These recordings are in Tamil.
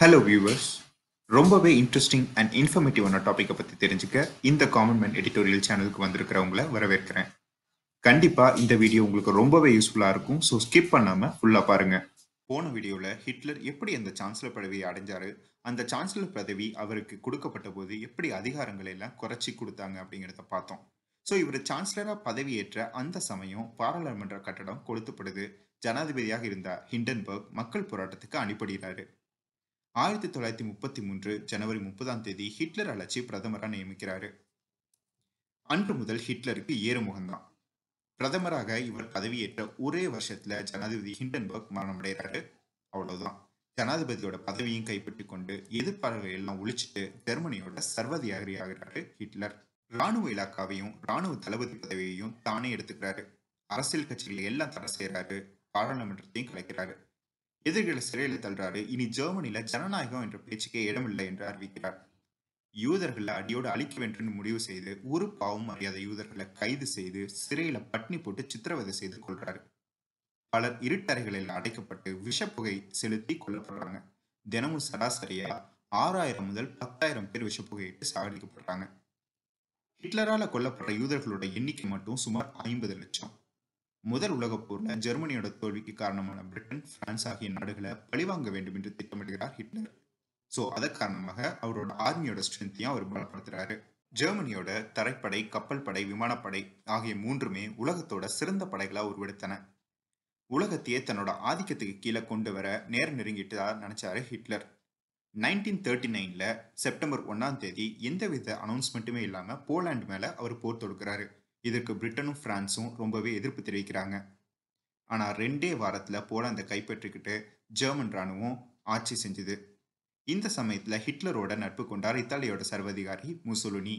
ஹலோ வியூவர்ஸ் ரொம்பவே இன்ட்ரெஸ்டிங் அண்ட் இன்ஃபர்மேட்டிவான டாப்பிக்கை பற்றி தெரிஞ்சுக்க இந்த காமன் மேன் எடிட்டோரியல் சேனலுக்கு வந்திருக்கிறவங்கள வரவேற்கிறேன் கண்டிப்பாக இந்த வீடியோ உங்களுக்கு ரொம்பவே யூஸ்ஃபுல்லாக இருக்கும் ஸோ ஸ்கிப் பண்ணாமல் ஃபுல்லாக பாருங்க போன வீடியோவில் ஹிட்லர் எப்படி அந்த சான்சலர் பதவியை அடைஞ்சாரு அந்த சான்சலர் பதவி அவருக்கு கொடுக்கப்பட்ட போது எப்படி அதிகாரங்களை எல்லாம் குறைச்சி கொடுத்தாங்க அப்படிங்கிறத பார்த்தோம் ஸோ இவர் சான்சலராக பதவியேற்ற அந்த சமயம் பாராளுமன்ற கட்டடம் கொளுத்தப்படுது ஜனாதிபதியாக இருந்த ஹிண்டன்பர்க் மக்கள் போராட்டத்துக்கு அனுப்பிடுகிறாரு ஆயிரத்தி தொள்ளாயிரத்தி முப்பத்தி மூன்று ஜனவரி முப்பதாம் தேதி ஹிட்லர் அழைச்சி பிரதமராக நியமிக்கிறாரு அன்று முதல் ஹிட்லருக்கு ஏறுமுகம்தான் பிரதமராக இவர் பதவியேற்ற ஒரே வருஷத்துல ஜனாதிபதி ஹிண்டன்பர்க் மரணமடைகிறாரு அவ்வளவுதான் ஜனாதிபதியோட பதவியும் கைப்பற்றி கொண்டு எதிர்ப்பாளர்கள் எல்லாம் ஒழிச்சிட்டு ஜெர்மனியோட சர்வதிகாரி ஆகிறாரு ஹிட்லர் ராணுவ இலாக்காவையும் ராணுவ தளபதி பதவியையும் தானே எடுத்துக்கிறாரு அரசியல் கட்சிகளை எல்லாம் தடை செய்யறாரு பாராளுமன்றத்தையும் கலைக்கிறாரு எதிரிகளை சிறையில் தள்ளுறாரு இனி ஜெர்மனில ஜனநாயகம் என்ற பேச்சுக்கே இடமில்லை என்று அறிவிக்கிறார் யூதர்களை அடியோடு அழிக்க வேண்டும் முடிவு செய்து ஒரு பாவம் அறியாத யூதர்களை கைது செய்து சிறையில பட்னி போட்டு சித்திரவதை செய்து கொள்றாரு பலர் இருட்டறைகளில் அடைக்கப்பட்டு விஷப்புகை செலுத்தி கொல்லப்படுறாங்க தினமும் சராசரியா ஆறாயிரம் முதல் பத்தாயிரம் பேர் விஷப்புகையிட்டு சாகடிக்கப்படுறாங்க ஹிட்லரால கொல்லப்பட்ட யூதர்களோட எண்ணிக்கை மட்டும் சுமார் ஐம்பது லட்சம் முதல் உலகப் போர்ல ஜெர்மனியோட தோல்விக்கு காரணமான பிரிட்டன் பிரான்ஸ் ஆகிய நாடுகளை பழிவாங்க வேண்டும் என்று திட்டமிடுகிறார் ஹிட்லர் ஸோ அதன் காரணமாக அவரோட ஆர்மியோட ஸ்ட்ரென்த்தையும் அவர் பலப்படுத்துறாரு ஜெர்மனியோட தரைப்படை கப்பல் படை விமானப்படை ஆகிய மூன்றுமே உலகத்தோட சிறந்த படைகளா உருவெடுத்தன உலகத்தையே தன்னோட ஆதிக்கத்துக்கு கீழே கொண்டு வர நேர நெருங்கிட்டு நினைச்சாரு ஹிட்லர் நைன்டீன் தேர்ட்டி நைன்ல செப்டம்பர் ஒன்னாம் தேதி எந்தவித அனௌன்ஸ்மெண்ட்டுமே இல்லாம போலாந்து மேல அவர் போர் தொடுக்கிறாரு இதற்கு பிரிட்டனும் பிரான்ஸும் ரொம்பவே எதிர்ப்பு தெரிவிக்கிறாங்க ஆனா ரெண்டே வாரத்துல போலாந்தை கைப்பற்றிக்கிட்டு ஜெர்மன் ராணுவம் ஆட்சி செஞ்சுது இந்த சமயத்துல ஹிட்லரோட நட்பு கொண்டார் இத்தாலியோட சர்வதிகாரி முசோலினி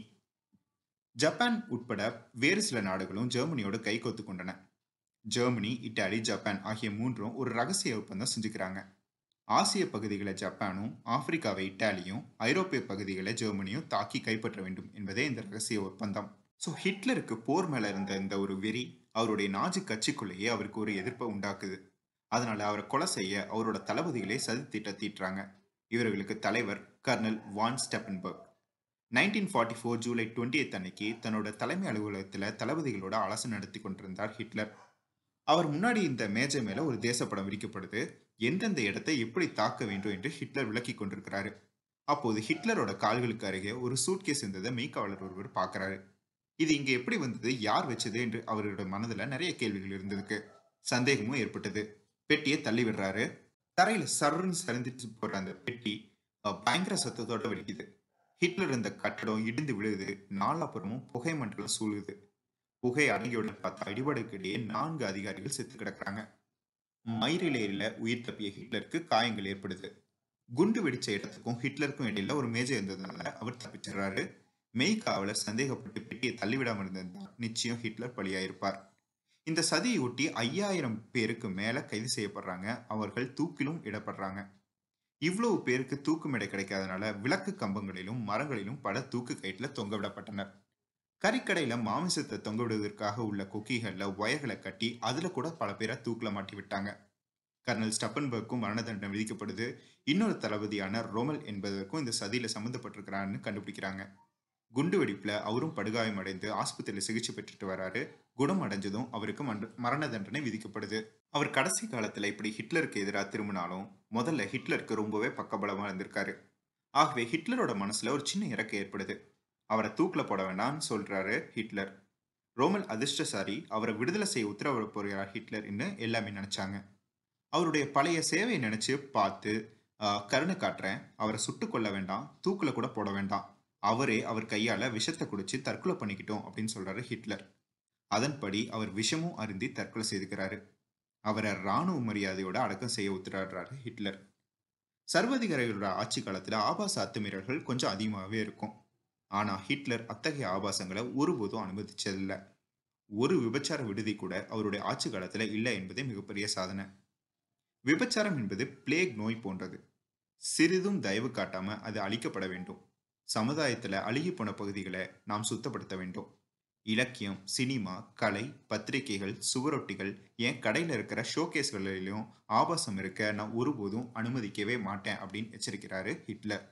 ஜப்பான் உட்பட வேறு சில நாடுகளும் ஜெர்மனியோட கை கோத்து கொண்டன ஜெர்மனி இத்தாலி ஜப்பான் ஆகிய மூன்றும் ஒரு ரகசிய ஒப்பந்தம் செஞ்சுக்கிறாங்க ஆசிய பகுதிகளை ஜப்பானும் ஆப்பிரிக்காவை இத்தாலியும் ஐரோப்பிய பகுதிகளை ஜெர்மனியும் தாக்கி கைப்பற்ற வேண்டும் என்பதே இந்த ரகசிய ஒப்பந்தம் ஸோ ஹிட்லருக்கு போர் மேல இருந்த இந்த ஒரு வெறி அவருடைய நாஜி கட்சிக்குள்ளேயே அவருக்கு ஒரு எதிர்ப்பை உண்டாக்குது அதனால அவரை கொலை செய்ய அவரோட தளபதிகளே சதி திட்ட தீட்டுறாங்க இவர்களுக்கு தலைவர் colonel von Stauffenberg nineteen forty four July twenty eight அன்னைக்கு தன்னோட தலைமை அலுவலகத்தில் தளபதிகளோட ஆலோசனை நடத்தி கொண்டிருந்தார் ஹிட்லர் அவர் முன்னாடி இந்த மேஜை மேல ஒரு தேசப்படம் விரிக்கப்படுது எந்தெந்த இடத்தை எப்படி தாக்க வேண்டும் என்று ஹிட்லர் விளக்கி கொண்டிருக்கிறாரு அப்போது ஹிட்லரோட கால்களுக்கு அருகே ஒரு சூட்கேஸ் இருந்ததை மெய்க்காவலர் ஒருவர் பார்க்கறாரு இது இங்க எப்படி வந்தது யார் வச்சது என்று அவரோட மனதுல நிறைய கேள்விகள் இருந்ததுக்கு சந்தேகமும் ஏற்பட்டது பெட்டியை தள்ளி விடுறாரு தரையில சருன்னு சரிந்துட்டு போற அந்த பெட்டி பயங்கர சத்தத்தோட வெடிக்குது ஹிட்லர் இந்த கட்டடம் இடிந்து விழுது நாலாப்புறமும் புகை மண்டலம் சூழுது புகை அடங்கியுடன் பார்த்தா இடிபடுக்கிடையே நான்கு அதிகாரிகள் செத்து கிடக்குறாங்க மயிரிலேரில உயிர் தப்பிய ஹிட்லருக்கு காயங்கள் ஏற்படுது குண்டு வெடிச்ச இடத்துக்கும் ஹிட்லருக்கும் இடையில ஒரு மேஜை இருந்ததுனால அவர் தப்பிச்சிடுறாரு மெய் காவலர் சந்தேகப்பட்டு பெட்டியை தள்ளிவிடாம இருந்திருந்தால் நிச்சயம் ஹிட்லர் பலியாயிருப்பார் இந்த சதியை ஒட்டி ஐயாயிரம் பேருக்கு மேல கைது செய்யப்படுறாங்க அவர்கள் தூக்கிலும் இடப்படுறாங்க இவ்வளவு பேருக்கு தூக்குமிடை கிடைக்காதனால விளக்கு கம்பங்களிலும் மரங்களிலும் பல தூக்கு கயிற்றுல தொங்க விடப்பட்டனர் கறிக்கடையில மாமிசத்தை தொங்க விடுவதற்காக உள்ள கொக்கிகள்ல ஒயர்களை கட்டி அதுல கூட பல பேரை தூக்கில மாட்டி விட்டாங்க கர்னல் ஸ்டப்பன்பர்க்கும் மரண தண்டனை விதிக்கப்படுது இன்னொரு தளபதியான ரோமல் என்பதற்கும் இந்த சதியில சம்மந்தப்பட்டிருக்கிறான்னு கண்டுபிடிக்கிறாங்க குண்டு வெடிப்புல அவரும் படுகாயம் அடைந்து ஆஸ்பத்திரியில் சிகிச்சை பெற்றுட்டு வராரு குணம் அடைஞ்சதும் அவருக்கு மரண தண்டனை விதிக்கப்படுது அவர் கடைசி காலத்துல இப்படி ஹிட்லருக்கு எதிராக திரும்பினாலும் முதல்ல ஹிட்லருக்கு ரொம்பவே பக்கபலமா இருந்திருக்காரு ஆகவே ஹிட்லரோட மனசுல ஒரு சின்ன இறக்கம் ஏற்படுது அவரை தூக்கில போட வேண்டாம்னு சொல்றாரு ஹிட்லர் ரோமல் அதிர்ஷ்டசாரி அவரை விடுதலை செய்ய உத்தரவிட போகிறார் ஹிட்லர் என்று எல்லாமே நினைச்சாங்க அவருடைய பழைய சேவையை நினைச்சு பார்த்து கருணை காட்டுறேன் அவரை சுட்டு கொள்ள வேண்டாம் தூக்கில கூட போட வேண்டாம் அவரே அவர் கையால விஷத்தை குடிச்சு தற்கொலை பண்ணிக்கிட்டோம் அப்படின்னு சொல்றாரு ஹிட்லர் அதன்படி அவர் விஷமும் அருந்தி தற்கொலை செய்துக்கிறாரு அவரை ராணுவ மரியாதையோட அடக்கம் செய்ய உத்தரவிடுறாரு ஹிட்லர் சர்வதிகாரிகளோட ஆட்சி காலத்துல ஆபாச அத்துமீறல்கள் கொஞ்சம் அதிகமாகவே இருக்கும் ஆனா ஹிட்லர் அத்தகைய ஆபாசங்களை ஒருபோதும் அனுமதிச்சதில்லை ஒரு விபச்சார விடுதி கூட அவருடைய ஆட்சி காலத்துல இல்லை என்பதே மிகப்பெரிய சாதனை விபச்சாரம் என்பது பிளேக் நோய் போன்றது சிறிதும் தயவு காட்டாம அது அழிக்கப்பட வேண்டும் சமுதாயத்துல அழுகி போன பகுதிகளை நாம் சுத்தப்படுத்த வேண்டும் இலக்கியம் சினிமா கலை பத்திரிகைகள் சுவரொட்டிகள் என் கடையில் இருக்கிற ஷோகேஸ்களிலும் ஆபாசம் இருக்க நான் ஒருபோதும் அனுமதிக்கவே மாட்டேன் அப்படின்னு எச்சரிக்கிறாரு ஹிட்லர்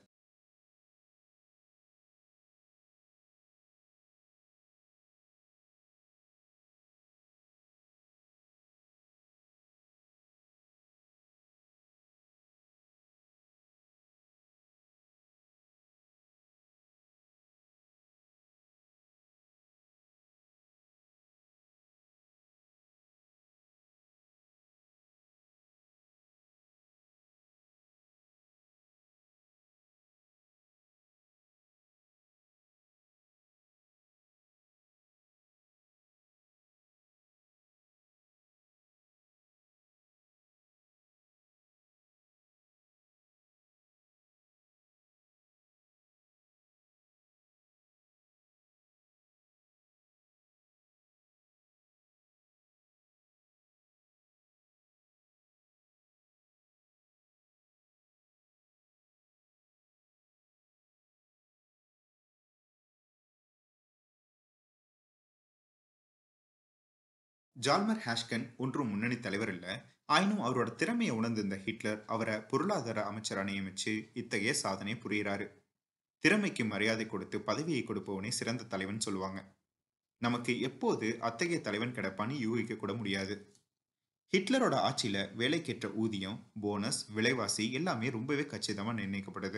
ஜால்மர் ஹாஷ்கன் ஒன்றும் முன்னணி தலைவர் இல்ல ஆயினும் அவரோட திறமையை உணர்ந்திருந்த ஹிட்லர் அவரை பொருளாதார அமைச்சரா நியமிச்சு இத்தகைய சாதனை புரிகிறாரு திறமைக்கு மரியாதை கொடுத்து பதவியை கொடுப்பவனே சிறந்த தலைவன் சொல்லுவாங்க நமக்கு எப்போது அத்தகைய தலைவன் கிடைப்பான்னு யூகிக்க கூட முடியாது ஹிட்லரோட ஆட்சியில வேலைக்கேற்ற ஊதியம் போனஸ் விலைவாசி எல்லாமே ரொம்பவே கச்சிதமா நிர்ணயிக்கப்படுது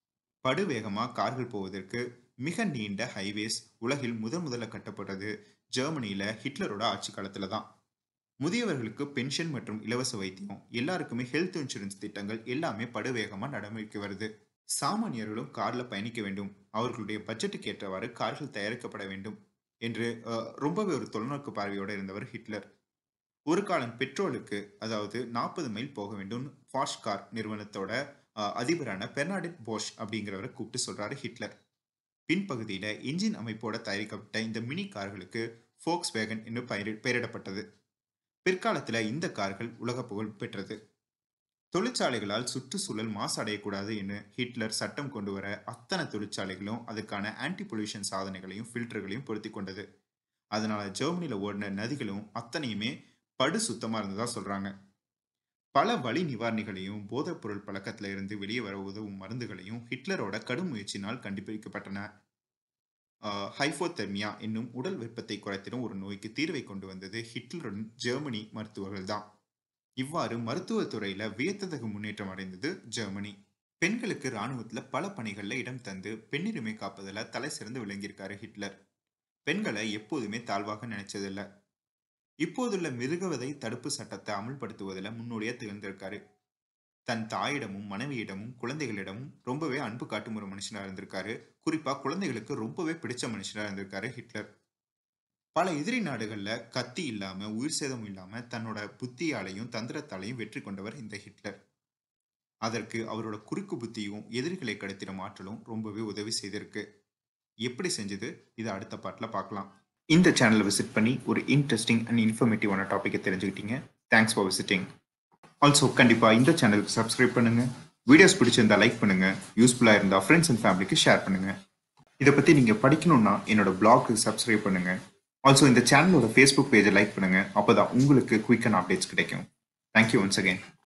படுவேகமா கார்கள் போவதற்கு மிக நீண்ட ஹைவேஸ் உலகில் முதன் முதல்ல கட்டப்பட்டது ஜெர்மனியில ஹிட்லரோட ஆட்சி காலத்துல தான் முதியவர்களுக்கு பென்ஷன் மற்றும் இலவச வைத்தியம் எல்லாருக்குமே ஹெல்த் இன்சூரன்ஸ் திட்டங்கள் எல்லாமே படுவேகமா நடைமுறைக்கு வருது சாமானியர்களும் கார்ல பயணிக்க வேண்டும் அவர்களுடைய பட்ஜெட்டுக்கு ஏற்றவாறு கார்கள் தயாரிக்கப்பட வேண்டும் என்று அஹ், ரொம்பவே ஒரு தொலைநோக்கு பார்வையோட இருந்தவர் ஹிட்லர் ஒரு காலம் பெட்ரோலுக்கு அதாவது நாற்பது மைல் போக வேண்டும் ஃபாஸ்ட் கார் நிறுவனத்தோட அஹ், அதிபரான பெர்னாடிட் போஷ் அப்படிங்கிறவரை கூப்பிட்டு சொல்றாரு ஹிட்லர் பின்பகுதியில இன்ஜின் அமைப்போட தயாரிக்கப்பட்ட இந்த மினி கார்களுக்கு ஃபோக்ஸ் வேகன் என்று பெயரி பெயரிடப்பட்டது பிற்காலத்துல இந்த கார்கள் உலக புகழ் பெற்றது தொழிற்சாலைகளால் சுற்றுச்சூழல் மாசு அடையக்கூடாது என்று ஹிட்லர் சட்டம் கொண்டு வர அத்தனை தொழிற்சாலைகளும் அதுக்கான ஆன்டி பொல்யூஷன் சாதனைகளையும் ஃபில்டர்களையும் பொருத்தி கொண்டது அதனால ஜெர்மனியில ஓடின நதிகளும் அத்தனையுமே படு சுத்தமா இருந்ததா சொல்றாங்க பல வலி நிவாரணிகளையும் போதைப் பொருள் பழக்கத்துல இருந்து வெளியே வர உதவும் மருந்துகளையும் ஹிட்லரோட கடும் முயற்சியினால் கண்டுபிடிக்கப்பட்டன ஹைஃபோதெர்மியா என்னும் உடல் வெப்பத்தை குறைத்திடும் ஒரு நோய்க்கு தீர்வை கொண்டு வந்தது ஹிட்லரின் ஜெர்மனி மருத்துவர்கள் தான் இவ்வாறு மருத்துவத் துறையில வியத்தகு முன்னேற்றம் அடைந்தது ஜெர்மனி பெண்களுக்கு ராணுவத்துல பல பணிகள்ல இடம் தந்து பெண்ணுரிமை காப்பதில் தலை சிறந்து விளங்கியிருக்காரு ஹிட்லர் பெண்களை எப்போதுமே தாழ்வாக நினைச்சதில்ல இப்போதுள்ள மிருகவதை தடுப்பு சட்டத்தை அமல்படுத்துவதில் முன்னோடியா திகழ்ந்திருக்காரு தன் தாயிடமும் மனைவியிடமும் குழந்தைகளிடமும் ரொம்பவே அன்பு காட்டும் ஒரு மனுஷனா இருந்திருக்காரு குறிப்பா குழந்தைகளுக்கு ரொம்பவே பிடிச்ச மனுஷனா இருந்திருக்காரு ஹிட்லர் பல எதிரி நாடுகள்ல கத்தி இல்லாம உயிர் சேதம் இல்லாம தன்னோட புத்தியாலையும் தந்திரத்தாலையும் வெற்றி கொண்டவர் இந்த ஹிட்லர் அதற்கு அவரோட குறுக்கு புத்தியும் எதிரிகளை கடத்திடும் ஆற்றலும் ரொம்பவே உதவி செய்திருக்கு எப்படி செஞ்சது இதை அடுத்த பாட்டில் பார்க்கலாம் இந்த சேனலை விசிட் பண்ணி ஒரு இன்ட்ரெஸ்டிங் அண்ட் இன்ஃபர்மேட்டிவான டாப்பிக்கை தெரிஞ்சுக்கிட்டீங்க தேங்க்ஸ் ஃபார் விசிட்டிங் ஆல்சோ கண்டிப்பாக இந்த சேனலுக்கு சப்ஸ்கிரைப் பண்ணுங்க வீடியோஸ் பிடிச்சிருந்தா லைக் பண்ணுங்க யூஸ்ஃபுல்லாக இருந்தால் ஃப்ரெண்ட்ஸ் அண்ட் ஃபேமிலிக்கு ஷேர் பண்ணுங்க இதை பற்றி நீங்கள் படிக்கணும்னா என்னோட பிளாக்கு சப்ஸ்கிரைப் பண்ணுங்க ஆல்சோ இந்த சேனலோட ஃபேஸ்புக் பேஜை லைக் பண்ணுங்க அப்போ தான் உங்களுக்கு குயிக்கான அப்டேட்ஸ் கிடைக்கும் தேங்க்யூ ஒன்ஸ் அகைன்